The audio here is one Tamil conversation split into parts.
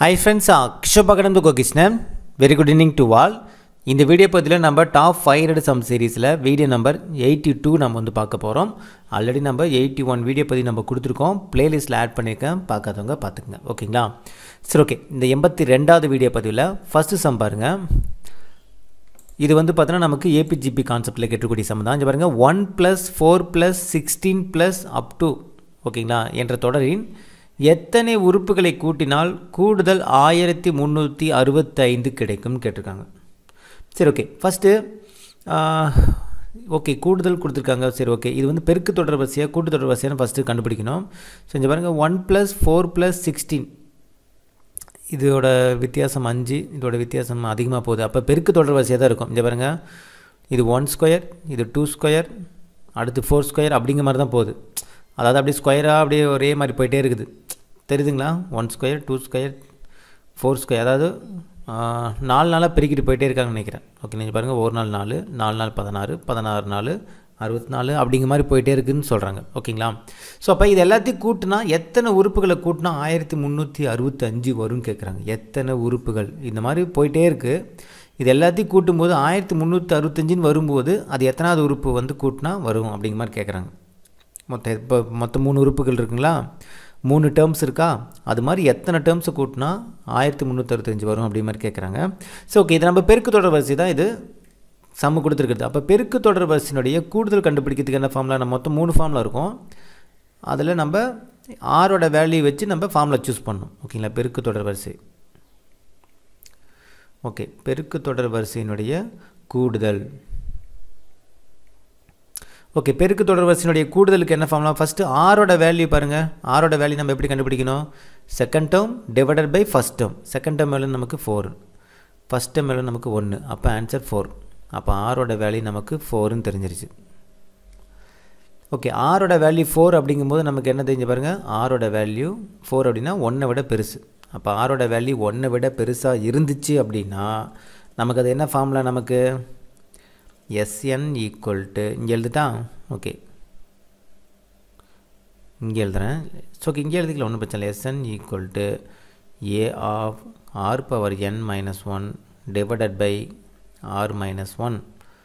ஹை ஃப்ரெண்ட்ஸ் கிஷோபகனந்து கோகிருஷ்ணன் very good evening to all இந்த வீடியோ பதிவில் நம்ம டாப் ஃபைவ் ஹண்ட்ரட் சம் சீரீஸில் வீடியோ நம்பர் எயிட்டி டூ நம்ம வந்து பார்க்க போகிறோம் ஆல்ரெடி நம்ம எயிட்டி ஒன் வீடியோ பற்றி நம்ம கொடுத்துருக்கோம் பிளேலிஸ்ட்டில் ஆட் பண்ணியிருக்கேன் பார்க்காதவங்க பார்த்துக்குங்க ஓகேங்களா சரி ஓகே இந்த எண்பத்தி ரெண்டாவது வீடியோ பதிவில் ஃபஸ்ட்டு சம் பாருங்கள் இது வந்து பார்த்தோன்னா நமக்கு ஏபிஜிபி கான்செப்ட்டில் கேட்டக்கூடிய சம் தான் இங்கே பாருங்கள் one plus four plus sixteen plus up to ஓகேங்களா என்ற தொடரின் எத்தனை உறுப்புகளை கூட்டினால் கூடுதல் ஆயிரத்தி முந்நூற்றி அறுபத்தைந்து கிடைக்கும்னு கேட்டிருக்காங்க சரி ஓகே ஃபஸ்ட்டு ஓகே கூடுதல் கொடுத்துருக்காங்க சரி ஓகே இது வந்து பெருக்கு தொடர் வரிசையாக கூட்டு தொடர் வரிசையான ஃபஸ்ட்டு கண்டுபிடிக்கணும் ஸோ இங்கே பாருங்கள் one plus four plus sixteen இதோட வித்தியாசம் அஞ்சு இதோட வித்தியாசம் அதிகமாக போகுது அப்போ பெருக்கு தொடர் வரிசையாக தான் இருக்கும் இங்கே பாருங்கள் இது ஒன் ஸ்கொயர் இது டூ ஸ்கொயர் அடுத்து ஃபோர் ஸ்கொயர் அப்படிங்கிற மாதிரி தான் போகுது அதாவது அப்படியே ஸ்கொயராக அப்படியே ஒரே மாதிரி போயிட்டே இருக்குது தெரியுதுங்களா one square two square four square அதாவது நாலு நாளாக பெருக்கிட்டு போயிட்டே இருக்காங்கன்னு நினைக்கிறேன் ஓகே நீங்கள் பாருங்கள் ஒரு நாள் நாலு நாலு நாள் பதினாறு பதினாறு நாள் அறுபத்தி நாலு அப்படிங்கிற மாதிரி போயிட்டே இருக்குதுன்னு சொல்கிறாங்க ஓகேங்களா ஸோ அப்போ இது எல்லாத்தையும் கூட்டினா எத்தனை உறுப்புகளை கூட்டினா ஆயிரத்தி முந்நூற்றி அறுபத்தஞ்சு வரும்னு கேட்குறாங்க எத்தனை உறுப்புகள் இந்த மாதிரி போயிட்டே இருக்குது இது எல்லாத்தையும் கூட்டும்போது ஆயிரத்தி முந்நூற்றி அறுபத்தஞ்சின்னு வரும்போது அது எத்தனாவது உறுப்பு வந்து கூட்டினா வரும் அப்படிங்கிற மாதிரி கேட்குறாங்க மொத்தம் இப்போ மொத்தம் மூணு உறுப்புகள் இருக்குங்களா மூணு டேர்ம்ஸ் இருக்கா அது மாதிரி எத்தனை டேர்ம்ஸை கூட்டினா ஆயிரத்தி முந்நூற்றறுபத்தஞ்சு வரும் அப்படி மாதிரி கேட்குறாங்க ஸோ ஓகே இது நம்ம பெருக்கு தொடர் வரிசை தான் இது சம்மு கொடுத்துருக்குறது அப்போ பெருக்கு தொடர் வரிசையினுடைய கூடுதல் கண்டுபிடிக்கிறதுக்கு என்ன ஃபார்மில் நம்ம மொத்தம் மூணு ஃபார்மில் இருக்கும் அதில் நம்ம ஆரோட வேல்யூ வச்சு நம்ம ஃபார்மில் சூஸ் பண்ணணும் ஓகேங்களா பெருக்கு தொடர் வரிசை ஓகே பெருக்கு தொடர் வரிசையினுடைய கூடுதல் ஓகே பெருக்கு தொடர் வரிசையினுடைய கூடுதலுக்கு என்ன ஃபார்ம்லாம் ஃபஸ்ட்டு ஆரோட வேல்யூ பாருங்கள் ஆரோட வேல்யூ நம்ம எப்படி கண்டுபிடிக்கணும் second term divided by first term second term value நமக்கு ஃபோர் ஃபஸ்ட் டேர்ம் வேல்யூ நமக்கு ஒன்று அப்போ ஆன்சர் ஃபோர் அப்போ ஆரோட வேல்யூ நமக்கு ஃபோருன்னு தெரிஞ்சிருச்சு ஓகே ஆரோட வேல்யூ ஃபோர் அப்படிங்கும்போது நமக்கு என்ன தெரிஞ்சு பாருங்கள் ஆரோட வேல்யூ ஃபோர் அப்படின்னா ஒன்றை விட பெருசு அப்போ ஆரோட வேல்யூ ஒன்றை விட பெருசாக இருந்துச்சு அப்படின்னா நமக்கு அது என்ன ஃபார்மில் நமக்கு எஸ்என் ஈக்குவல் டு இங்கே எழுதுட்டா ஓகே இங்கே எழுதுகிறேன் ஸோ இங்கே எழுதிக்கல ஒன்றும் பிரச்சனை இல்லை SN equal to A of R power N minus one divided by R minus one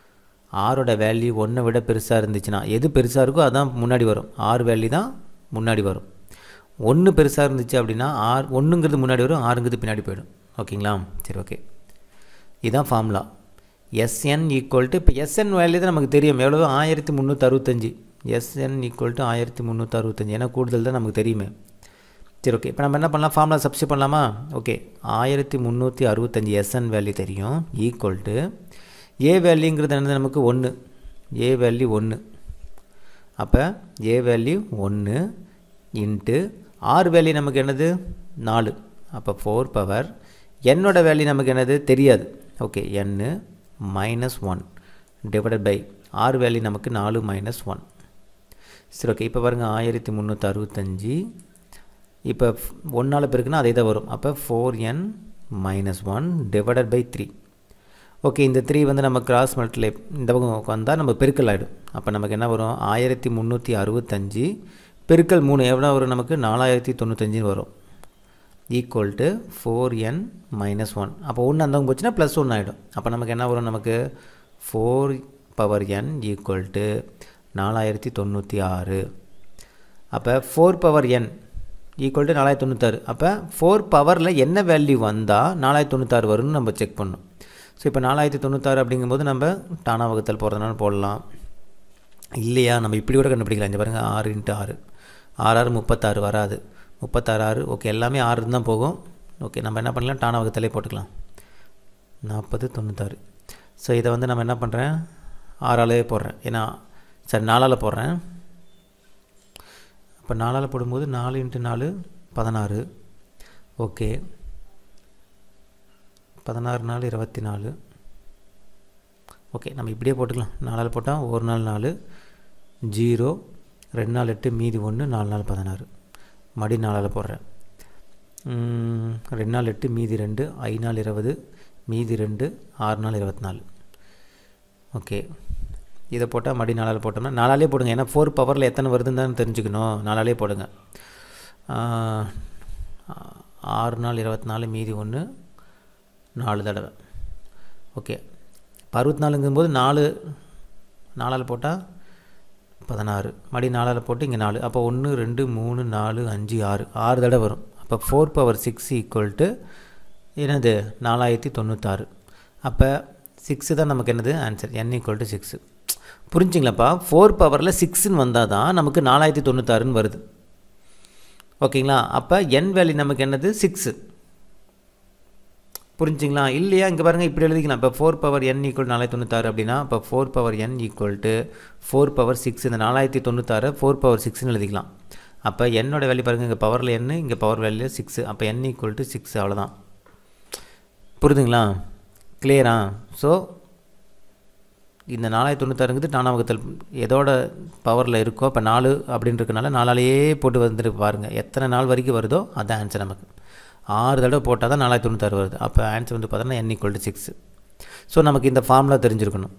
ஆரோட வேல்யூ ஒன்றை விட பெருசாக இருந்துச்சுன்னா எது பெருசாக இருக்கோ அதான் முன்னாடி வரும் ஆர் வேல்யூ தான் முன்னாடி வரும் ஒன்று பெருசாக இருந்துச்சு அப்படின்னா ஆர் ஒன்றுங்கிறது முன்னாடி வரும் ஆறுங்கிறது பின்னாடி போயிடும் ஓகேங்களா சரி ஓகே இதுதான் ஃபார்முலா எஸ்என் ஈக்குவல் டு இப்போ எஸ்என் வேல்யூ தான் நமக்கு தெரியும் எவ்வளோ ஆயிரத்தி முந்நூற்றி அறுபத்தஞ்சி எஸ்என் ஈக்குவல் டு ஆயிரத்தி முந்நூற்றி அறுபத்தஞ்சி ஏன்னா கூடுதல் தான் நமக்கு தெரியுமே சரி ஓகே இப்போ நம்ம என்ன பண்ணலாம் ஃபார்முலா சப்ஸ்டியூட் பண்ணலாமா ஓகே ஆயிரத்தி முந்நூற்றி அறுபத்தஞ்சி எஸ்என் வேல்யூ தெரியும் ஈக்குவல் டு ஏ வேல்யூங்கிறது என்னது நமக்கு ஒன்று ஏ வேல்யூ ஒன்று அப்போ ஏ வேல்யூ ஒன்று இன்ட்டு ஆர் வேல்யூ நமக்கு என்னது நாலு அப்போ ஃபோர் பவர் என்னோட வேல்யூ நமக்கு என்னது தெரியாது okay N minus one divided by R value நமக்கு நாலு மைனஸ் ஒன் சரி ஓகே இப்போ பாருங்கள் ஆயிரத்தி முந்நூற்றி அறுபத்தஞ்சி இப்போ ஒன்றால் பெருக்குன்னா அதே தான் வரும் அப்போ four N minus one divided by three okay இந்த த்ரீ வந்து நம்ம கிராஸ் மல்டிப்ளை இந்த பக்கம் வந்தால் நம்ம பெருக்கல் ஆகிடும் அப்போ நமக்கு என்ன வரும் ஆயிரத்தி முந்நூற்றி அறுபத்தஞ்சி பெருக்கல் மூணு எவ்வளோ வரும் நமக்கு நாலாயிரத்தி தொண்ணூத்தஞ்சுன்னு வரும் equal to four N minus one அப்போ ஒன்று அந்தவங்க போச்சுன்னா ப்ளஸ் ஒன்று ஆகிடும் அப்போ நமக்கு என்ன வரும் நமக்கு four power N equal to நாலாயிரத்தி தொண்ணூற்றி ஆறு அப்போ four power N equal to நாலாயிரத்தி தொண்ணூத்தாறு அப்போ ஃபோர் பவரில் என்ன வேல்யூ வந்தால் நாலாயிரத்தி தொண்ணூத்தாறு வரும்னு நம்ம செக் பண்ணணும் ஸோ இப்போ நாலாயிரத்தி தொண்ணூத்தாறு அப்படிங்கும்போது நம்ம டானா வகுத்தல் போகிறதுனால போடலாம் இல்லையா நம்ம இப்படி கூட கண்டுபிடிக்கலாம் இங்கே பாருங்கள் ஆறு இன்ட்டு ஆறு ஆறு ஆறு முப்பத்தாறு வராது முப்பத்தாறு ஆறு ஓகே எல்லாமே ஆறு தான் போகும் ஓகே நம்ம என்ன பண்ணலாம் டானா வகுத்தலே போட்டுக்கலாம் நாற்பது தொண்ணூத்தாறு ஸோ இதை வந்து நம்ம என்ன பண்ணுறேன் ஆறாலே போடுறேன் ஏன்னா சரி நாலால் போடுறேன் இப்போ நாலால் போடும்போது நாலு இன்ட்டு நாலு பதினாறு ஓகே பதினாறு நாள் இருபத்தி நாலு ஓகே நம்ம இப்படியே போட்டுக்கலாம் நாலால் போட்டால் ஒரு நாள் நாலு ஜீரோ ரெண்டு நாள் எட்டு மீதி ஒன்று நாலு நாள் பதினாறு மடி நாளால் போடுறேன் ரெண்டு நாள் எட்டு மீதி ரெண்டு ஐ நாள் இருபது மீதி ரெண்டு ஆறு நாள் இருபத்தி நாலு ஓகே இதை போட்டால் மடி நாளால் போட்டோம்னா நாலாலே போடுங்க ஏன்னா ஃபோர் பவரில் எத்தனை வருதுன்னு தான் தெரிஞ்சுக்கணும் நாலாலே போடுங்க ஆறு நாள் இருபத்தி நாலு மீதி ஒன்று நாலு தடவை ஓகே இப்போ அறுபத்தி நாலுங்கும்போது நாலு நாலால் போட்டால் பதினாறு மடி நாலால் போட்டு இங்கே நாலு அப்போ ஒன்று ரெண்டு மூணு நாலு அஞ்சு ஆறு ஆறு தடவை வரும் அப்போ four power six equal to என்னது நாலாயிரத்தி தொண்ணூத்தாறு அப்போ சிக்ஸு தான் நமக்கு என்னது answer N equal to six புரிஞ்சுங்களாப்பா ஃபோர் பவரில் சிக்ஸ்ன்னு வந்தால் தான் நமக்கு நாலாயிரத்தி தொண்ணூத்தாறுன்னு வருது ஓகேங்களா அப்போ என் வேல்யூ நமக்கு என்னது சிக்ஸு புரிஞ்சுங்களா இல்லையா இங்கே பாருங்கள் இப்படி எழுதிக்கலாம் இப்போ ஃபோர் பவர் என் ஈக்குவல் நாலாயிரத்தி தொண்ணூத்தாறு அப்படின்னா இப்போ four power N equal to four power six இந்த நாலாயிரத்தி தொண்ணூத்தாறு ஃபோர் பவர் சிக்ஸ்னு எழுதிக்கலாம் அப்போ என்னோட வேல்யூ பாருங்கள் இங்கே பவரில் என் இங்கே பவர் வேல்யூ சிக்ஸு அப்போ என் ஈக்குவல் டு சிக்ஸ் அவ்வளோதான் புரியுதுங்களா கிளியரா ஸோ இந்த நாலாயிரத்தி தொண்ணூத்தாறுங்கிறது நாலாம் வகுத்தல் எதோட பவரில் இருக்கோ இப்போ நாலு அப்படின்றதுனால நாலாலேயே போட்டு வந்துட்டு பாருங்கள் எத்தனை நாள் வரைக்கும் வருதோ அதான் ஆன்சர் நமக்கு ஆறு தடவை போட்டால் தான் நாலாயிரத்தி தொண்ணூத்தாறு வருது அப்போ ஆன்சர் வந்து பார்த்தோன்னா N equal to six so நமக்கு இந்த ஃபார்முலா தெரிஞ்சிருக்கணும்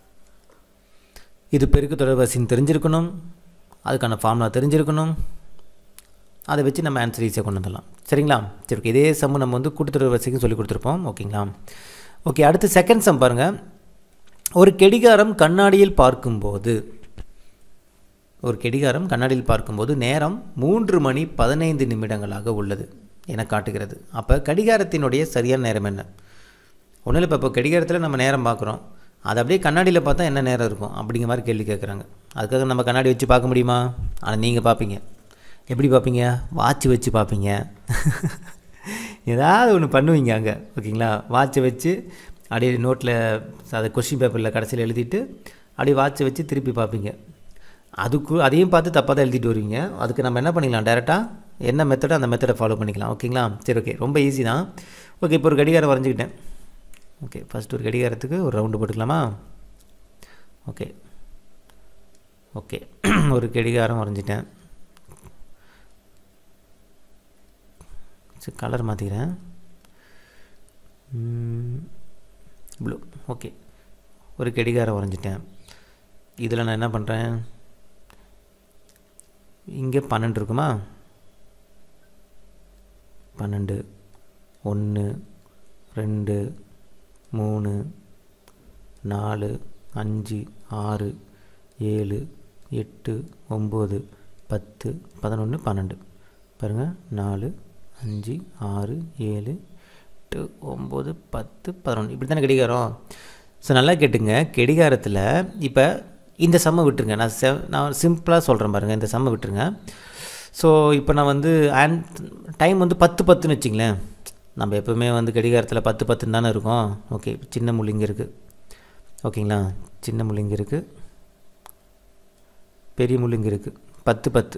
இது பெருக்கு தொடர்வரிசைன்னு தெரிஞ்சிருக்கணும் அதுக்கான ஃபார்முலா தெரிஞ்சிருக்கணும் அதை வச்சு நம்ம ஆன்சர் ஈஸியாக கொண்டு வந்துடலாம் சரிங்களா சரி ஓகே இதே சம்மு நம்ம வந்து கூட்டுத்தொடர் வரிசைக்கும் சொல்லி கொடுத்துருப்போம் ஓகேங்களா ஓகே அடுத்து செகண்ட் சம் பாருங்கள் ஒரு கெடிகாரம் கண்ணாடியில் பார்க்கும்போது ஒரு கெடிகாரம் கண்ணாடியில் பார்க்கும்போது நேரம் மூன்று மணி பதினைந்து நிமிடங்களாக உள்ளது என காட்டுகிறது அப்போ கடிகாரத்தினுடைய சரியான நேரம் என்ன ஒன்றும் இல்லை இப்போ இப்போ கடிகாரத்தில் நம்ம நேரம் பார்க்குறோம் அது அப்படியே கண்ணாடியில் பார்த்தா என்ன நேரம் இருக்கும் அப்படிங்கிற மாதிரி கேள்வி கேட்குறாங்க அதுக்காக நம்ம கண்ணாடி வச்சு பார்க்க முடியுமா ஆனால் நீங்கள் பார்ப்பீங்க எப்படி பார்ப்பீங்க வாட்ச் வச்சு பார்ப்பீங்க ஏதாவது ஒன்று பண்ணுவீங்க அங்கே ஓகேங்களா வாட்சை வச்சு அப்படியே நோட்டில் அதை கொஷின் பேப்பரில் கடைசியில் எழுதிட்டு அப்படியே வாட்சை வச்சு திருப்பி பார்ப்பீங்க அதுக்கு அதையும் பார்த்து தப்பாக தான் எழுதிட்டு வருவீங்க அதுக்கு நம்ம என்ன பண்ணிக்கலாம் டேரெக்டாக என்ன மெத்தடோ அந்த மெத்தடை ஃபாலோ பண்ணிக்கலாம் ஓகேங்களா சரி ஓகே ரொம்ப ஈஸி தான் ஓகே இப்போ ஒரு கடிகாரம் வரைஞ்சிக்கிட்டேன் ஓகே ஃபஸ்ட் ஒரு கடிகாரத்துக்கு ஒரு ரவுண்டு போட்டுக்கலாமா ஓகே ஓகே ஒரு கடிகாரம் வரைஞ்சிட்டேன் சரி கலர் மாற்றிக்கிறேன் ப்ளூ ஓகே ஒரு கடிகாரம் வரைஞ்சிட்டேன் இதில் நான் என்ன பண்ணுறேன் இங்கே பன்னெண்டு இருக்குமா பன்னெண்டு ஒன்று ரெண்டு மூணு நாலு அஞ்சு ஆறு ஏழு எட்டு ஒம்பது பத்து பதினொன்று பன்னெண்டு பாருங்கள் நாலு அஞ்சு ஆறு ஏழு எட்டு ஒம்பது பத்து பதினொன்று இப்படி தானே கடிகாரம் ஸோ நல்லா கேட்டுங்க கடிகாரத்தில் இப்போ இந்த சம்மை விட்டுருங்க நான் செ நான் சிம்பிளாக சொல்கிறேன் பாருங்கள் இந்த சம்மை விட்டுருங்க ஸோ இப்போ நான் வந்து ஆன் டைம் வந்து பத்து பத்துன்னு வச்சிங்களேன் நம்ம எப்போவுமே வந்து கடிகாரத்தில் பத்து பத்துன்னு தானே இருக்கும் ஓகே சின்ன முள்ளிங்க இருக்குது ஓகேங்களா சின்ன முள்ளிங்க இருக்குது பெரிய முள்ளிங்க இருக்குது பத்து பத்து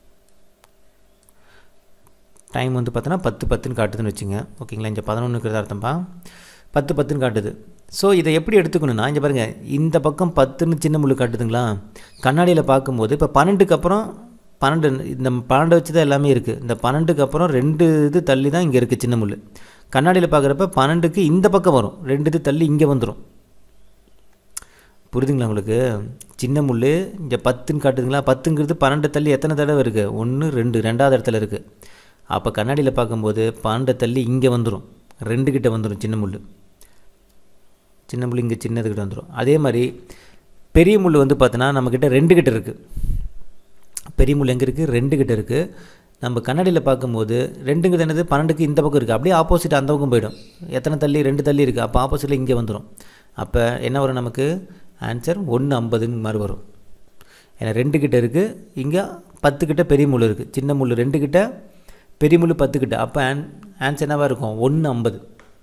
டைம் வந்து பார்த்தோன்னா பத்து பத்துன்னு காட்டுதுன்னு வச்சுங்க ஓகேங்களா இங்கே பதினொன்றுக்கிறது அர்த்தம்பா பத்து பத்துன்னு காட்டுது ஸோ இதை எப்படி எடுத்துக்கணும்னா இங்கே பாருங்கள் இந்த பக்கம் பத்துன்னு சின்ன முள்ளு காட்டுதுங்களா கண்ணாடியில் பார்க்கும்போது இப்போ பன்னெண்டுக்கு அப்புறம் பன்னெண்டு இந்த பன்னெண்டு வச்சு தான் எல்லாமே இருக்குது இந்த பன்னெண்டுக்கு அப்புறம் ரெண்டு இது தள்ளி தான் இங்கே இருக்குது சின்ன முள் கண்ணாடியில் பார்க்குறப்ப பன்னெண்டுக்கு இந்த பக்கம் வரும் ரெண்டு இது தள்ளி இங்கே வந்துடும் புரியுதுங்களா உங்களுக்கு சின்ன முள் இங்கே பத்துன்னு காட்டுதுங்களா பத்துங்கிறது பன்னெண்டு தள்ளி எத்தனை தடவை இருக்குது ஒன்று ரெண்டு ரெண்டாவது இடத்துல இருக்குது அப்போ கண்ணாடியில் பார்க்கும்போது பன்னெண்டு தள்ளி இங்கே வந்துடும் ரெண்டு கிட்ட வந்துடும் சின்ன முள் சின்ன முள் இங்கே சின்னதுக்கிட்ட வந்துடும் அதே மாதிரி பெரிய முள் வந்து பார்த்தோன்னா நம்மக்கிட்ட ரெண்டு கிட்ட இருக்குது பெரிய முள் எங்கே இருக்குது ரெண்டு கிட்ட இருக்குது நம்ம கண்ணாடியில் பார்க்கும்போது ரெண்டுங்கிறது என்னது பன்னெண்டுக்கு இந்த பக்கம் இருக்குது அப்படியே ஆப்போசிட் அந்த பக்கம் போயிடும் எத்தனை தள்ளி ரெண்டு தள்ளி இருக்குது அப்போ ஆப்போசிட்டில் இங்கே வந்துடும் அப்போ என்ன வரும் நமக்கு ஆன்சர் ஒன்று ஐம்பதுன்னு மாதிரி வரும் ஏன்னா ரெண்டு கிட்ட இருக்குது இங்கே பத்து கிட்ட பெரிய முள் இருக்குது சின்ன முள் ரெண்டு கிட்ட பெரிய முள் பத்து கிட்ட அப்போ ஆன் ஆன்சர் என்னவாக இருக்கும் ஒன்று ஐம்பது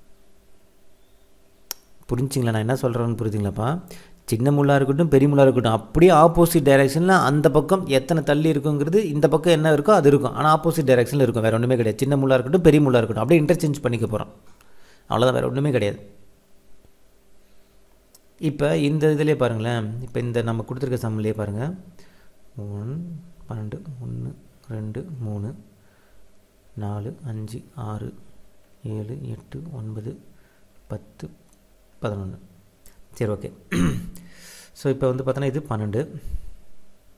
புரிஞ்சிங்களா நான் என்ன சொல்கிறேன்னு புரிஞ்சுங்களாப்பா சின்ன முள்ளாக இருக்கட்டும் பெரிய முள்ளாக இருக்கட்டும் அப்படியே ஆப்போசிட் டைரெக்ஷனில் அந்த பக்கம் எத்தனை தள்ளி இருக்குங்கிறது இந்த பக்கம் என்ன இருக்கோ அது இருக்கும் ஆனால் ஆப்போசிட் டைரெக்ஷனில் இருக்கும் வேறு ஒன்றுமே கிடையாது சின்ன முள்ளாக இருக்கட்டும் பெரிய முள்ளாக இருக்கட்டும் அப்படியே இன்டர்சேஞ்ச் பண்ணிக்க போகிறோம் அவ்வளோதான் வேறு ஒன்றுமே கிடையாது இப்போ இந்த இதிலே பாருங்களேன் இப்போ இந்த நம்ம கொடுத்துருக்க சம்மிலே பாருங்கள் ஒன் பன்னெண்டு ஒன்று ரெண்டு மூணு நாலு அஞ்சு ஆறு ஏழு எட்டு ஒன்பது பத்து பதினொன்று சரி ஓகே ஸோ இப்போ வந்து பார்த்தோன்னா இது பன்னெண்டு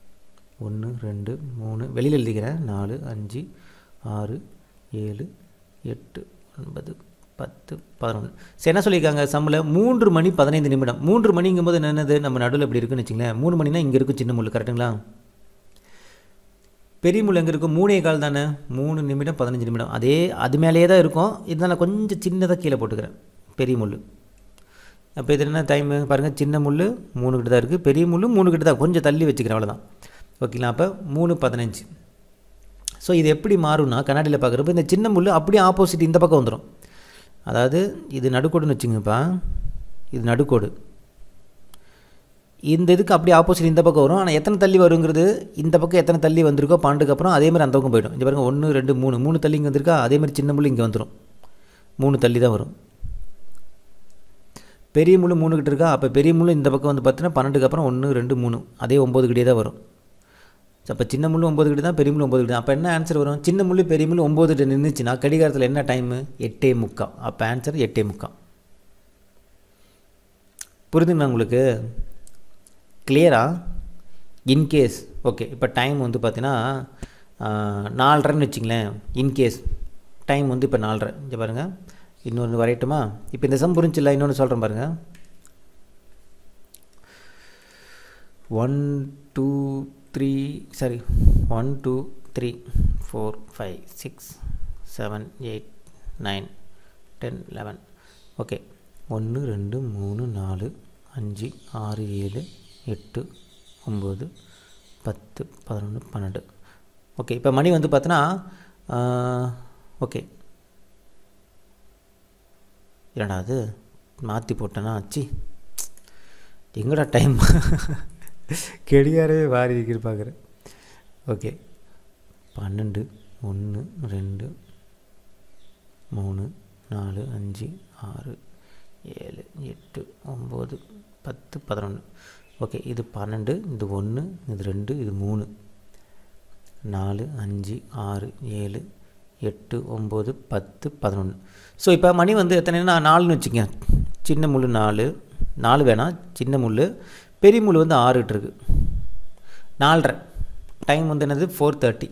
ஒன்று ரெண்டு மூணு வெளியில் எழுதிக்கிறேன் நாலு அஞ்சு ஆறு ஏழு எட்டு ஒன்பது பத்து பதினொன்று சரி என்ன சொல்லியிருக்காங்க சம்மில் மூன்று மணி பதினைந்து நிமிடம் மூன்று மணிங்கும் போது என்னது நம்ம நடுவில் இப்படி இருக்குன்னு வச்சுங்களேன் மூணு மணினா இங்கே இருக்கும் சின்ன முள் கரெக்டுங்களா பெரிய முள் எங்கே இருக்கும் மூணே கால் தானே மூணு நிமிடம் பதினஞ்சு நிமிடம் அதே அது மேலேயே தான் இருக்கும் இதுதான் நான் கொஞ்சம் சின்னதாக கீழே போட்டுக்கிறேன் பெரிய முள் அப்போ இது என்ன டைமு பாருங்கள் சின்ன முள் மூணு கிட்ட தான் இருக்குது பெரிய முள் மூணு கிட்ட தான் கொஞ்சம் தள்ளி வச்சுக்கிறேன் அவ்வளோதான் ஓகேங்களா அப்போ மூணு பதினஞ்சு ஸோ இது எப்படி மாறும்னா கண்ணாடியில் பார்க்குறப்ப இந்த சின்ன முள் அப்படியே ஆப்போசிட் இந்த பக்கம் வந்துடும் அதாவது இது நடுக்கோடுன்னு வச்சுங்கப்பா இது நடுக்கோடு இந்த இதுக்கு அப்படியே ஆப்போசிட் இந்த பக்கம் வரும் ஆனால் எத்தனை தள்ளி வருங்கிறது இந்த பக்கம் எத்தனை தள்ளி வந்திருக்கோ பாண்டுக்கு அப்புறம் அதே மாதிரி அந்த பக்கம் போயிடும் இங்கே பாருங்கள் ஒன்று ரெண்டு மூணு மூணு தள்ளி இங்கே வந்திருக்கா அதே மாதிரி சின்ன முள் இங்கே வந்துடும் மூணு தள்ளி தான் வரும் பெரிய முள் மூணு கிட்ட இருக்கா அப்போ பெரிய முள் இந்த பக்கம் வந்து பார்த்தீங்கன்னா பன்னெண்டுக்கு அப்புறம் ஒன்று ரெண்டு மூணு அதே ஒம்பது கிட்டே தான் வரும் அப்போ சின்ன முள் ஒம்பது கிட்ட தான் பெரிய முள் ஒம்பது கிட்ட அப்போ என்ன ஆன்சர் வரும் சின்ன முள் பெரிய முள் ஒம்பது கிட்ட நின்றுச்சுன்னா கடிகாரத்தில் என்ன டைமு எட்டே முக்கால் அப்போ ஆன்சர் எட்டே முக்கால் புரிதுங்களா உங்களுக்கு கிளியரா இன்கேஸ் ஓகே இப்போ டைம் வந்து பார்த்தீங்கன்னா நாலரைன்னு வச்சிங்களேன் இன்கேஸ் டைம் வந்து இப்போ நாலரை இங்கே பாருங்கள் இன்னொன்று வரையட்டுமா இப்போ இந்த சம் புரிஞ்சில்ல இன்னொன்று சொல்கிறேன் பாருங்கள் one two three sorry one two three four five six seven eight nine ten eleven okay ஒன்று ரெண்டு மூணு நாலு அஞ்சு ஆறு ஏழு எட்டு ஒம்பது பத்து பதினொன்று பன்னெண்டு ஓகே இப்போ மணி வந்து பார்த்தோன்னா ஓகே என்னடா அது மாற்றி போட்டேன்னா சி எங்கடா டைம் கெடியாரவே வாரி இருக்கிற பார்க்குறேன் ஓகே பன்னெண்டு ஒன்று ரெண்டு மூணு நாலு அஞ்சு ஆறு ஏழு எட்டு ஒம்பது பத்து பதினொன்று ஓகே இது பன்னெண்டு இது ஒன்று இது ரெண்டு இது மூணு நாலு அஞ்சு ஆறு ஏழு எட்டு ஒம்பது பத்து பதினொன்று ஸோ இப்போ மணி வந்து எத்தனைன்னா நாலுன்னு வச்சுக்கங்க சின்ன முள் நாலு நாலு வேணாம் சின்ன முள் பெரிய முள் வந்து ஆறு இருக்கு நாலரை டைம் வந்து என்னது ஃபோர் தேர்ட்டி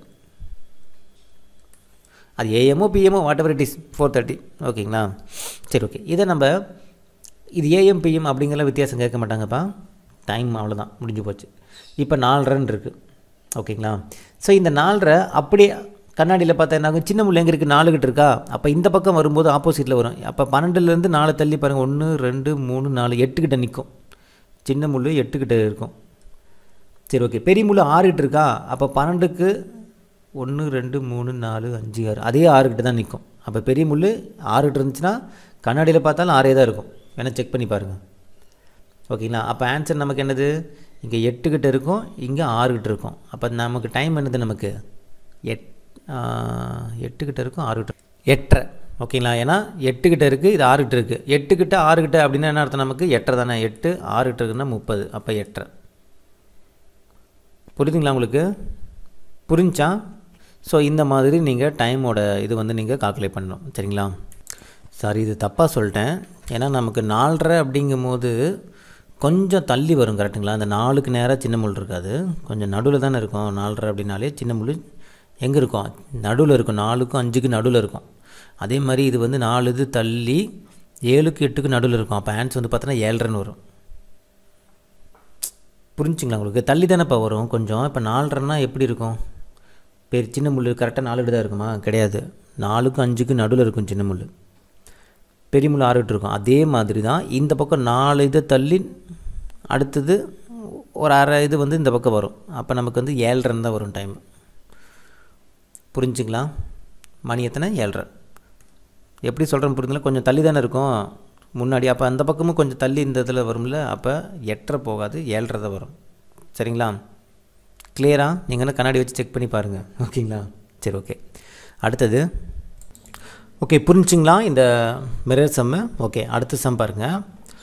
அது ஏஎம்ஓ பிஎம்ஓ whatever it is four thirty ஓகேங்களா சரி ஓகே இதை நம்ம இது ஏஎம் பிஎம் அப்படிங்கிற வித்தியாசம் கேட்க மாட்டாங்கப்பா டைம் அவ்வளோதான் முடிஞ்சு போச்சு இப்போ நாலரைன்னு இருக்குது ஓகேங்களா ஸோ இந்த நாலரை அப்படியே கண்ணாடியில் பார்த்தா என்ன ஆகும் சின்ன முள் எங்கே இருக்குது நாலு கிட்ட இருக்கா அப்போ இந்த பக்கம் வரும்போது ஆப்போசிட்டில் வரும் அப்போ பன்னெண்டுலேருந்து நாலு தள்ளி பாருங்கள் ஒன்று ரெண்டு மூணு நாலு எட்டு கிட்ட நிற்கும் சின்ன முள் எட்டு கிட்ட இருக்கும் சரி ஓகே பெரிய முள் ஆறு கிட்ட இருக்கா அப்போ பன்னெண்டுக்கு ஒன்று ரெண்டு மூணு நாலு அஞ்சு ஆறு அதே ஆறு கிட்ட தான் நிற்கும் அப்போ பெரிய முள் ஆறு கிட்ட இருந்துச்சுன்னா கண்ணாடியில் பார்த்தாலும் ஆறே தான் இருக்கும் வேணால் செக் பண்ணி பாருங்கள் ஓகேங்களா அப்போ ஆன்சர் நமக்கு என்னது இங்கே எட்டு கிட்ட இருக்கும் இங்கே ஆறு கிட்ட இருக்கும் அப்போ நமக்கு டைம் என்னது நமக்கு எட் எட்டு கிட்ட இருக்கும் ஆறு கிட்ட எட்டரை ஓகேங்களா ஏன்னா எட்டு கிட்ட இருக்குது இது ஆறு கிட்ட இருக்குது எட்டு கிட்ட ஆறு கிட்ட அப்படின்னா என்ன அர்த்தம் நமக்கு எட்டரை தானே எட்டு ஆறு கிட்ட இருக்குன்னா முப்பது அப்போ எட்டரை புரியுதுங்களா உங்களுக்கு புரிஞ்சா ஸோ இந்த மாதிரி நீங்கள் டைமோட இது வந்து நீங்கள் கால்குலேட் பண்ணணும் சரிங்களா சாரி இது தப்பாக சொல்லிட்டேன் ஏன்னா நமக்கு நாலரை அப்படிங்கும்போது கொஞ்சம் தள்ளி வரும் கரெக்டுங்களா அந்த நாலுக்கு நேராக சின்ன முள் இருக்காது கொஞ்சம் நடுவில் தானே இருக்கும் நாலரை அப்படின்னாலே சின்ன முள் எங்கே இருக்கும் நடுவில் இருக்கும் நாலுக்கும் அஞ்சுக்கு நடுவில் இருக்கும் அதே மாதிரி இது வந்து நாலு இது தள்ளி ஏழுக்கு எட்டுக்கு நடுவில் இருக்கும் அப்போ ஆன்ஸ் வந்து பார்த்தோன்னா ஏழ்ரைன்னு வரும் புரிஞ்சுங்களா உங்களுக்கு தள்ளி தானேப்பா வரும் கொஞ்சம் இப்போ நாலரைன்னா எப்படி இருக்கும் பெரிய சின்ன முள் கரெக்டாக நாலு தான் இருக்குமா கிடையாது நாலுக்கும் அஞ்சுக்கு நடுவில் இருக்கும் சின்ன முள் பெரிய முள் ஆறுகிட்டு இருக்கும் அதே மாதிரி தான் இந்த பக்கம் நாலு இதை தள்ளி அடுத்தது ஒரு அரை இது வந்து இந்த பக்கம் வரும் அப்போ நமக்கு வந்து ஏழ்ரைன்னு தான் வரும் டைம் புரிஞ்சுங்களா மணி எத்தனை ஏழ்ரை எப்படி சொல்கிறேன்னு புரிஞ்சுங்களா கொஞ்சம் தள்ளி தானே இருக்கும் முன்னாடி அப்போ அந்த பக்கமும் கொஞ்சம் தள்ளி இந்த இதில் வரும்ல அப்போ எட்டரை போகாது ஏழ்ரை தான் வரும் சரிங்களா கிளியரா நீங்கள் என்ன கண்ணாடி வச்சு செக் பண்ணி பாருங்கள் ஓகேங்களா சரி ஓகே அடுத்தது ஓகே புரிஞ்சுங்களா இந்த மிரர் சம்மு ஓகே அடுத்த சம் பாருங்கள்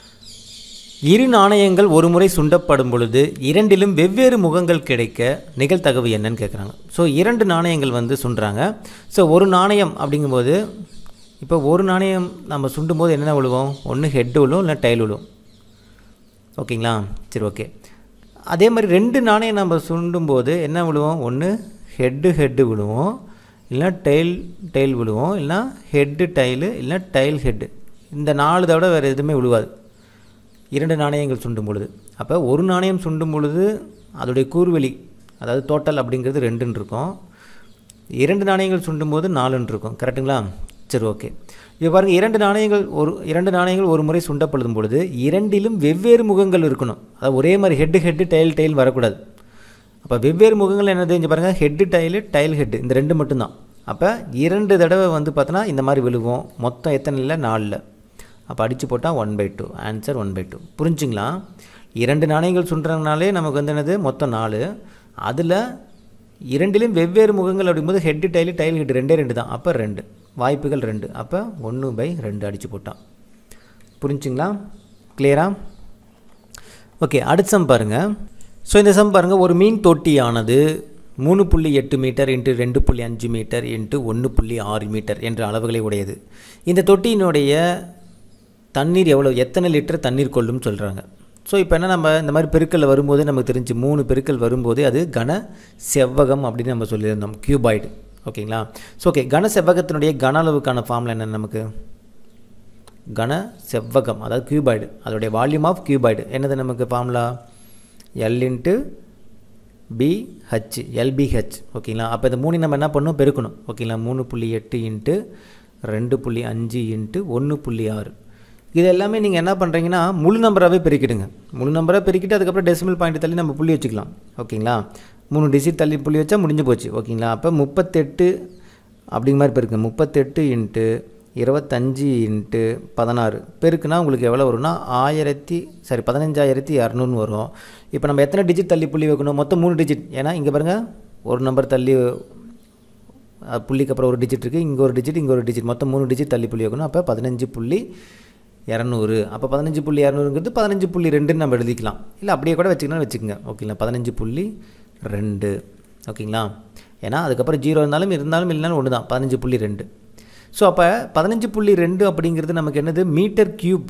இரு நாணயங்கள் ஒரு முறை சுண்டப்படும் பொழுது இரண்டிலும் வெவ்வேறு முகங்கள் கிடைக்க நிகழ்தகவு என்னன்னு கேட்குறாங்க ஸோ இரண்டு நாணயங்கள் வந்து சுண்டுறாங்க ஸோ ஒரு நாணயம் அப்படிங்கும்போது இப்போ ஒரு நாணயம் நம்ம சுண்டும் போது என்னென்ன விழுவோம் ஒன்று ஹெட் விழுவும் இல்லை டைல் விழுவும் ஓகேங்களா சரி ஓகே அதே மாதிரி ரெண்டு நாணயம் நம்ம சுண்டும் போது என்ன விழுவோம் ஒன்று ஹெட்டு ஹெட்டு விழுவோம் இல்லைனா டெயில் டெயில் விழுவோம் இல்லைனா ஹெட்டு டைலு இல்லைனா டைல் ஹெட்டு இந்த நாலு தவிர வேறு எதுவுமே விழுவாது இரண்டு நாணயங்கள் சுண்டும் பொழுது அப்போ ஒரு நாணயம் சுண்டும் பொழுது அதோடைய கூர்வெளி அதாவது டோட்டல் அப்படிங்கிறது ரெண்டுன்னு இருக்கும் இரண்டு நாணயங்கள் சுண்டும் போது நாலுன்னு இருக்கும் கரெக்டுங்களா சரி ஓகே இப்போ பாருங்கள் இரண்டு நாணயங்கள் ஒரு இரண்டு நாணயங்கள் ஒரு முறை சுண்டப்படுதும் பொழுது இரண்டிலும் வெவ்வேறு முகங்கள் இருக்கணும் அதாவது ஒரே மாதிரி ஹெட்டு ஹெட்டு டைல் டைல் வரக்கூடாது அப்போ வெவ்வேறு முகங்கள் என்னது இங்கே பாருங்கள் ஹெட்டு டைலு டைல் ஹெட்டு இந்த ரெண்டு மட்டும்தான் அப்போ இரண்டு தடவை வந்து பார்த்தோன்னா இந்த மாதிரி விழுகும் மொத்தம் எத்தனை இல்லை நாலில் அப்போ அடித்து போட்டால் one by two answer one by two புரிஞ்சுங்களா இரண்டு நாணயங்கள் சுண்டுறதுனாலே நமக்கு வந்து என்னது மொத்தம் நாலு அதில் இரண்டிலும் வெவ்வேறு முகங்கள் அப்படிங்கும்போது ஹெட்டு டைலு டைல் ஹெட்டு ரெண்டே ரெண்டு தான் அப்போ ரெண்டு வாய்ப்புகள் ரெண்டு அப்போ ஒன்று பை ரெண்டு அடித்து போட்டான் புரிஞ்சுங்களா கிளியரா ஓகே அடுத்த சம் பாருங்கள் ஸோ இந்த சம் பாருங்கள் ஒரு மீன் தொட்டியானது மூணு புள்ளி எட்டு மீட்டர் இன்ட்டு ரெண்டு புள்ளி அஞ்சு மீட்டர் இன்ட்டு ஒன்று புள்ளி ஆறு மீட்டர் என்ற அளவுகளை உடையது இந்த தொட்டியினுடைய தண்ணீர் எவ்வளோ எத்தனை லிட்டர் தண்ணீர் கொள்ளும் சொல்கிறாங்க ஸோ இப்போ என்ன நம்ம இந்த மாதிரி பெருக்கல் வரும்போது நமக்கு தெரிஞ்சு மூணு பெருக்கல் வரும்போது அது கன செவ்வகம் அப்படின்னு நம்ம சொல்லியிருந்தோம் கியூபாய்டு ஓகேங்களா ஸோ ஓகே கன செவ்வகத்தினுடைய கன அளவுக்கான ஃபார்மில் என்ன நமக்கு கன செவ்வகம் அதாவது கியூபாய்டு அதோடைய வால்யூம் ஆஃப் கியூபாய்டு என்னது நமக்கு formula L into BH LBH ஓகேங்களா அப்போ இந்த மூணு நம்ம என்ன பண்ணணும் பெருக்கணும் ஓகேங்களா மூணு புள்ளி எட்டு இன்ட்டு ரெண்டு புள்ளி அஞ்சு இன்ட்டு ஒன்று புள்ளி ஆறு இது எல்லாமே நீங்கள் என்ன பண்ணுறீங்கன்னா முழு நம்பராகவே பெருக்கிடுங்க முழு நம்பராக பெருக்கிட்டு அதுக்கப்புறம் டெசிமல் பாயிண்ட் தள்ளி நம்ம புள்ளி வச்சுக்கலாம் ஓகேங்களா மூணு டிஜிட் தள்ளி புள்ளி வச்சா முடிஞ்சு போச்சு ஓகேங்களா அப்போ முப்பத்தெட்டு அப்படிங்கிற மாதிரி பெருக்குங்க முப்பத்தெட்டு இன்ட்டு இருபத்தஞ்சி இன்ட்டு பதினாறு பெருக்குனா உங்களுக்கு எவ்வளோ வரும்னா ஆயிரத்தி சாரி பதினஞ்சாயிரத்தி இரநூறுன்னு வரும் இப்போ நம்ம எத்தனை டிஜிட் தள்ளி புள்ளி வைக்கணும் மொத்தம் மூணு டிஜிட் ஏன்னா இங்கே பாருங்கள் ஒரு நம்பர் தள்ளி புள்ளிக்கு அப்புறம் ஒரு டிஜிட் இருக்குது இங்கே ஒரு டிஜிட் இங்கே ஒரு டிஜிட் மொத்தம் மூணு டிஜிட் தள்ளி புள்ளி வைக்கணும் அப்போ பதினஞ்சு புள்ளி இரநூறு அப்போ பதினஞ்சு புள்ளி இரநூறுங்கிறது பதினஞ்சு புள்ளி ரெண்டுன்னு நம்ம எழுதிக்கலாம் இல்லை அப்படியே கூட வச்சுக்கணும் வச்சுக்கோங்க ஓகேங்களா பதினஞ்சு புள்ளி ரெண்டு ஓகேங்களா ஏன்னா அதுக்கப்புறம் ஜீரோ இருந்தாலும் இருந்தாலும் இல்லைனாலும் ஒன்று தான் பதினஞ்சு புள்ளி ரெண்டு ஸோ அப்போ பதினஞ்சு புள்ளி ரெண்டு அப்படிங்கிறது நமக்கு என்னது மீட்டர் க்யூப்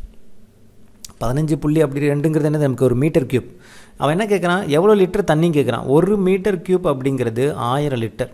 பதினஞ்சு புள்ளி அப்படி ரெண்டுங்கிறது என்னது நமக்கு ஒரு மீட்டர் க்யூப் அவன் என்ன கேட்குறான் எவ்வளோ லிட்டர் தண்ணி கேட்குறான் ஒரு மீட்டர் க்யூப் அப்படிங்கிறது ஆயிரம் லிட்டர்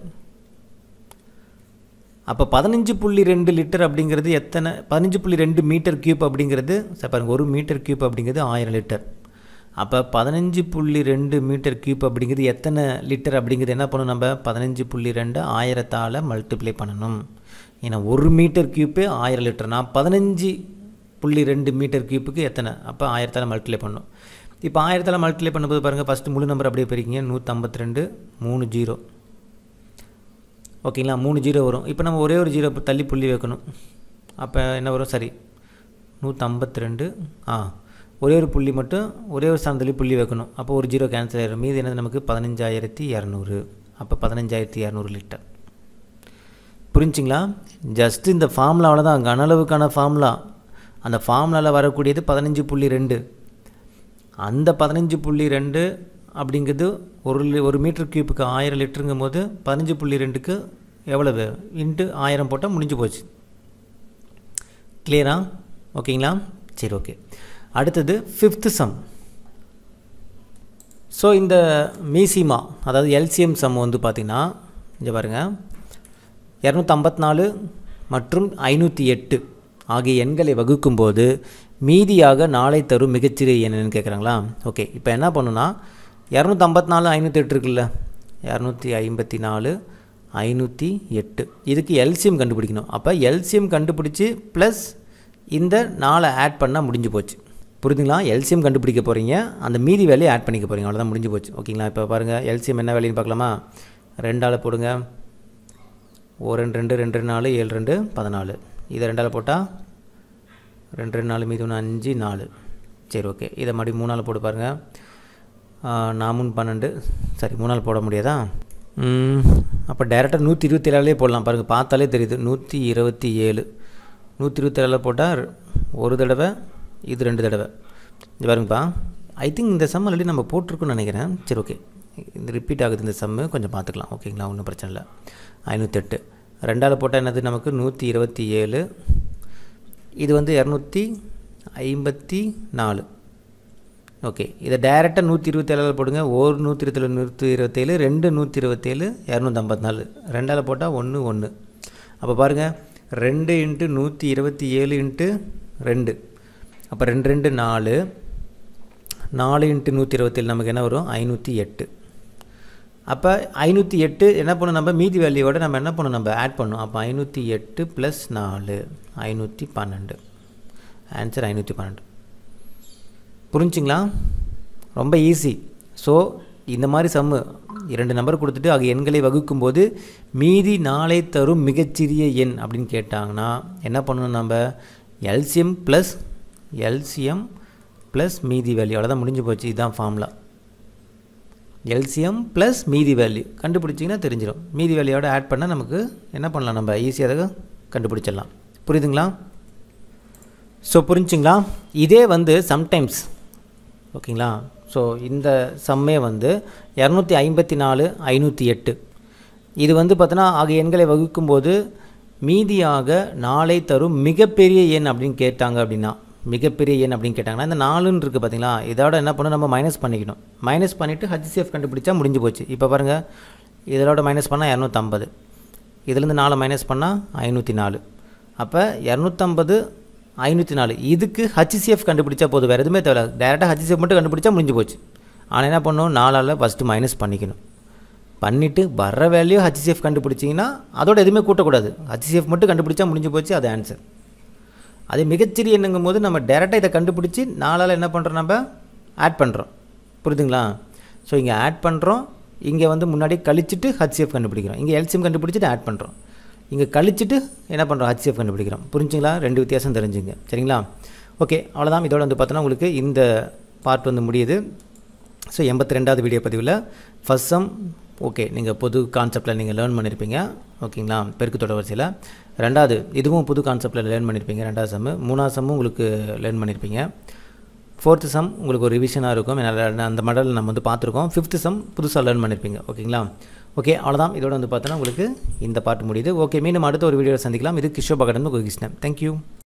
அப்போ பதினஞ்சு புள்ளி ரெண்டு லிட்டர் அப்படிங்கிறது எத்தனை பதினஞ்சு புள்ளி ரெண்டு மீட்டர் க்யூப் அப்படிங்கிறது சார் பாருங்கள் ஒரு மீட்டர் க்யூப் அப்படிங்கிறது ஆயிரம் லிட்டர் அப்போ பதினஞ்சு புள்ளி ரெண்டு மீட்டர் க்யூப் அப்படிங்கிறது எத்தனை லிட்டர் அப்படிங்கிறது என்ன பண்ணணும் நம்ம பதினஞ்சு புள்ளி ரெண்டு ஆயிரத்தால் மல்டிப்ளை பண்ணணும் ஏன்னா ஒரு மீட்டர் க்யூப்பே ஆயிரம் லிட்டர்னா பதினஞ்சு புள்ளி ரெண்டு மீட்டர் க்யூப்புக்கு எத்தனை அப்போ ஆயிரத்தால் மல்டிப்ளை பண்ணணும் இப்போ ஆயிரத்தால் மல்டிப்ளை பண்ணும்போது பாருங்கள் ஃபஸ்ட்டு முழு நம்பர் அப்படியே பிரிக்கிங்க நூற்றம்பத்தி ரெண்டு மூணு ஜீரோ ஓகேங்களா மூணு ஜீரோ வரும் இப்போ நம்ம ஒரே ஒரு ஜீரோ தள்ளி புள்ளி வைக்கணும் அப்போ என்ன வரும் சரி நூற்றம்பத்தி ரெண்டு ஆ ஒரே ஒரு புள்ளி மட்டும் ஒரே ஒரு ஸ்தானத்துலேயே புள்ளி வைக்கணும் அப்போ ஒரு ஜீரோ கேன்சல் ஆயிடும் மீது என்னது நமக்கு பதினஞ்சாயிரத்தி இரநூறு அப்போ பதினஞ்சாயிரத்தி இரநூறு லிட்டர் புரிஞ்சுங்களா ஜஸ்ட் இந்த ஃபார்முலாவில் தான் கனளவுக்கான ஃபார்முலா அந்த ஃபார்முலாவில் வரக்கூடியது பதினஞ்சு புள்ளி ரெண்டு அந்த பதினஞ்சு புள்ளி ரெண்டு அப்படிங்கிறது ஒரு லி ஒரு மீட்டர் க்யூப்புக்கு ஆயிரம் லிட்டருங்கும் போது பதினஞ்சு புள்ளி ரெண்டுக்கு எவ்வளவு இன்ட்டு ஆயிரம் போட்டால் முடிஞ்சு போச்சு கிளியரா ஓகேங்களா சரி ஓகே அடுத்தது ஃபிஃப்த்து சம் ஸோ இந்த மீசிமா அதாவது எல்சிஎம் சம் வந்து பார்த்திங்கன்னா இங்கே பாருங்கள் இரநூத்தம்பத்தி நாலு மற்றும் ஐநூற்றி எட்டு ஆகிய எண்களை வகுக்கும்போது மீதியாக நாளை தரும் மிகச்சிறிய என்னன்னு கேட்குறாங்களா ஓகே இப்போ என்ன பண்ணுன்னா இரநூத்தம்பத்தி நாலு ஐநூற்றி எட்டு இருக்குல்ல இரநூத்தி ஐம்பத்தி நாலு ஐநூற்றி எட்டு இதுக்கு எல்சிஎம் கண்டுபிடிக்கணும் அப்போ எல்சிஎம் கண்டுபிடிச்சி ப்ளஸ் இந்த நாளை ஆட் பண்ணால் முடிஞ்சு போச்சு புரியுதுங்களா எல்சிஎம் கண்டுபிடிக்க போகிறீங்க அந்த மீதி வேலையை ஆட் பண்ணிக்க போகிறீங்க அவ்வளோதான் முடிஞ்சு போச்சு ஓகேங்களா இப்போ பாருங்கள் எல்சிஎம் என்ன வேலைன்னு பார்க்கலாமா ரெண்டால் போடுங்க ஓ ரெண்டு ரெண்டு ரெண்டு நாலு ஏழு ரெண்டு பதினாலு இதை ரெண்டால் போட்டால் ரெண்டு ரெண்டு நாலு மீதி ஒன்று அஞ்சு நாலு சரி ஓகே இதை மறுபடியும் மூணால் போட்டு பாருங்கள் நாமூன் பன்னெண்டு சரி மூணால் போட முடியாதா அப்போ டேரெக்டாக நூற்றி இருபத்தி ஏழாலே போடலாம் பாருங்கள் பார்த்தாலே தெரியுது நூற்றி இருபத்தி ஏழு நூற்றி இருபத்தி ஏழில் போட்டால் ஒரு தடவை இது ரெண்டு தடவை இது பாருங்கப்பா ஐ திங்க் இந்த சம் ஆல்ரெடி நம்ம போட்டிருக்கோன்னு நினைக்கிறேன் சரி ஓகே இந்த ரிப்பீட் ஆகுது இந்த சம்மு கொஞ்சம் பார்த்துக்கலாம் ஓகேங்களா ஒன்றும் பிரச்சனை இல்லை ஐநூற்றெட்டு ரெண்டால் போட்டால் என்னது நமக்கு நூற்றி இருபத்தி ஏழு இது வந்து இரநூத்தி ஐம்பத்தி நாலு ஓகே இதை டைரெக்டாக நூற்றி இருபத்தேழில் போடுங்க ஒரு நூற்றி இருபத்தேழு நூற்றி இருபத்தேழு ரெண்டு நூற்றி இருபத்தேழு இரநூத்தம்பத்தி நாலு ரெண்டால் போட்டால் ஒன்று ஒன்று அப்போ பாருங்கள் ரெண்டு இன்ட்டு நூற்றி இருபத்தி ஏழு இன்ட்டு ரெண்டு அப்போ ரெண்டு ரெண்டு நாலு நாலு இன்ட்டு நூற்றி இருபத்தேழு நமக்கு என்ன வரும் ஐநூற்றி எட்டு அப்போ ஐநூற்றி எட்டு என்ன பண்ணணும் நம்ம மீதி வேல்யூவோட நம்ம என்ன பண்ணணும் நம்ம ஆட் பண்ணணும் அப்போ ஐநூற்றி எட்டு ப்ளஸ் நாலு ஐநூற்றி பன்னெண்டு ஆன்சர் ஐநூற்றி பன்னெண்டு புரிஞ்சுங்களா ரொம்ப ஈஸி ஸோ இந்த மாதிரி சம்மு இரண்டு நம்பர் கொடுத்துட்டு அது எண்களை வகுக்கும்போது மீதி நாளை தரும் மிகச்சிறிய எண் அப்படின்னு கேட்டாங்கன்னா என்ன பண்ணணும் நம்ம எல்சிஎம் ப்ளஸ் எல்சிஎம் ப்ளஸ் மீதி வேல்யூ அவ்வளோதான் முடிஞ்சு போச்சு இதுதான் ஃபார்முலா எல்சிஎம் ப்ளஸ் மீதி வேல்யூ கண்டுபிடிச்சிங்கன்னா தெரிஞ்சிடும் மீதி வேல்யூவோட ஆட் பண்ணால் நமக்கு என்ன பண்ணலாம் நம்ம ஈஸியாக அதை கண்டுபிடிச்சிடலாம் புரியுதுங்களா ஸோ புரிஞ்சுங்களா இதே வந்து சம்டைம்ஸ் ஓகேங்களா ஸோ இந்த சம்மே வந்து இரநூத்தி ஐம்பத்தி நாலு ஐநூற்றி எட்டு இது வந்து பார்த்தோன்னா ஆகிய எண்களை வகுக்கும்போது மீதியாக நாளை தரும் மிகப்பெரிய எண் அப்படின்னு கேட்டாங்க அப்படின்னா மிகப்பெரிய எண் அப்படின்னு கேட்டாங்கன்னா இந்த நாலுன்னு இருக்குது பார்த்தீங்களா இதோட என்ன பண்ணணும் நம்ம மைனஸ் பண்ணிக்கணும் மைனஸ் பண்ணிவிட்டு ஹச்சிசிஎஃப் கண்டுபிடிச்சா முடிஞ்சு போச்சு இப்போ பாருங்கள் இதோட மைனஸ் பண்ணால் இரநூத்தம்பது இதுலேருந்து நாலு மைனஸ் பண்ணால் ஐநூற்றி நாலு அப்போ இரநூத்தம்பது ஐநூற்றி நாலு இதுக்கு ஹச்சிசிஎஃப் கண்டுபிடிச்சா போதும் வேறு எதுவுமே தேவை டேரெக்டாக ஹச்சிசிஎஃப் மட்டும் கண்டுபிடிச்சா முடிஞ்சு போச்சு ஆனால் என்ன பண்ணணும் நாலால் ஃபஸ்ட்டு மைனஸ் பண்ணிக்கணும் பண்ணிவிட்டு வர்ற வேல்யூ ஹச்சிசிஎஃப் கண்டுபிடிச்சிங்கன்னா அதோட எதுவுமே கூட்டக்கூடாது ஹச்சிசிஎஃப் மட்டும் கண்டுபிடிச்சா முடிஞ்சு போச்சு அது ஆன்சர் அது மிகச்சிறிய எண்ணுங்கும் போது நம்ம டேரெக்டாக இதை கண்டுபிடிச்சி நாலால் என்ன பண்ணுறோம் நம்ம ஆட் பண்ணுறோம் புரியுதுங்களா ஸோ இங்கே ஆட் பண்ணுறோம் இங்கே வந்து முன்னாடி கழிச்சிட்டு ஹச்சிஎஃப் கண்டுபிடிக்கிறோம் இங்கே எல்சிஎம் கண்டுபிடிச்சிட்டு ஆட் பண்ணுறோம் இங்கே கழிச்சிட்டு என்ன பண்ணுறோம் ஹச்சிஎஃப் கண்டுபிடிக்கிறோம் புரிஞ்சுங்களா ரெண்டு வித்தியாசம் தெரிஞ்சுங்க சரிங்களா ஓகே அவ்வளோதான் இதோட வந்து பார்த்தோன்னா உங்களுக்கு இந்த பார்ட் வந்து முடியுது ஸோ எண்பத்தி ரெண்டாவது வீடியோ பதிவில் ஃபஸ்ட் சம் ஓகே நீங்கள் புது கான்செப்டில் நீங்கள் லேர்ன் பண்ணியிருப்பீங்க ஓகேங்களா பெருக்கு தொடர் வரிசையில் ரெண்டாவது இதுவும் புது கான்செப்டில் லேர்ன் பண்ணியிருப்பீங்க ரெண்டாவது சம்மு மூணாவது சம்மும் உங்களுக்கு லேர்ன் பண்ணியிருப்பீங்க ஃபோர்த்து சம் உங்களுக்கு ஒரு ரிவிஷனாக இருக்கும் ஏன்னா அந்த மாடல் நம்ம வந்து பார்த்துருக்கோம் ஃபிஃப்த்து சம் புதுசாக லேர்ன் பண்ணியிருப்பீங்க ஓகேங்களா ஓகே அவ்வளோதான் இதோட வந்து பார்த்தோன்னா உங்களுக்கு இந்த பாட்டு முடியுது ஓகே மீண்டும் அடுத்த ஒரு வீடியோவில் சந்திக்கலாம் இது கிஷோர் பகடன் கிருஷ்ணன் தேங்க்யூ